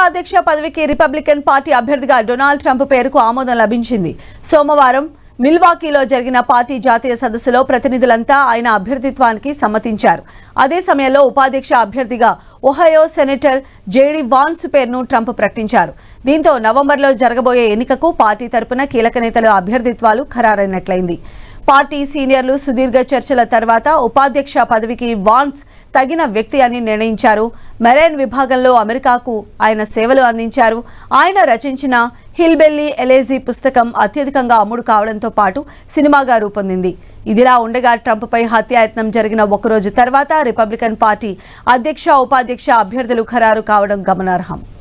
అధ్యక్ష పదవికి Republican party అభ్యర్థిగా డొనాల్డ్ ట్రంప్ పేరుకు ఆమోదం లభించింది సోమవారం మిల్వాకీలో జరిగిన పార్టీ జాతీయ సదస్సులో ప్రతినిధులంతా ఆయన అభ్యర్థిత్వానికి సమ్మతించారు అదే సమయంలో ఉపాధ్యక్ష అభ్యర్థిగా ఒహయో సెనేటర్ జేడీ వాన్స్ పేరును ట్రంప్ ప్రకటించారు దీంతో నవంబర్లో జరగబోయే ఎన్నికకు పార్టీ తరపున కీలక నేతల అభ్యర్థిత్వాలు ఖరారైనట్లయింది పార్టీ సీనియర్లు సుదీర్ఘ చర్చల తర్వాత ఉపాధ్యక్ష పదవికి వాన్స్ తగిన వ్యక్తి అని నిర్ణయించారు మెరైన్ విభాగంలో అమెరికాకు ఆయన సేవలు అందించారు ఆయన రచించిన హిల్బెల్లీ ఎలేజీ పుస్తకం అత్యధికంగా అమ్ముడు కావడంతో పాటు సినిమాగా రూపొందింది ఇదిలా ఉండగా ట్రంప్పై హత్యాయత్నం జరిగిన ఒకరోజు తర్వాత రిపబ్లికన్ పార్టీ అధ్యక్ష ఉపాధ్యక్ష అభ్యర్థులు ఖరారు కావడం గమనార్హం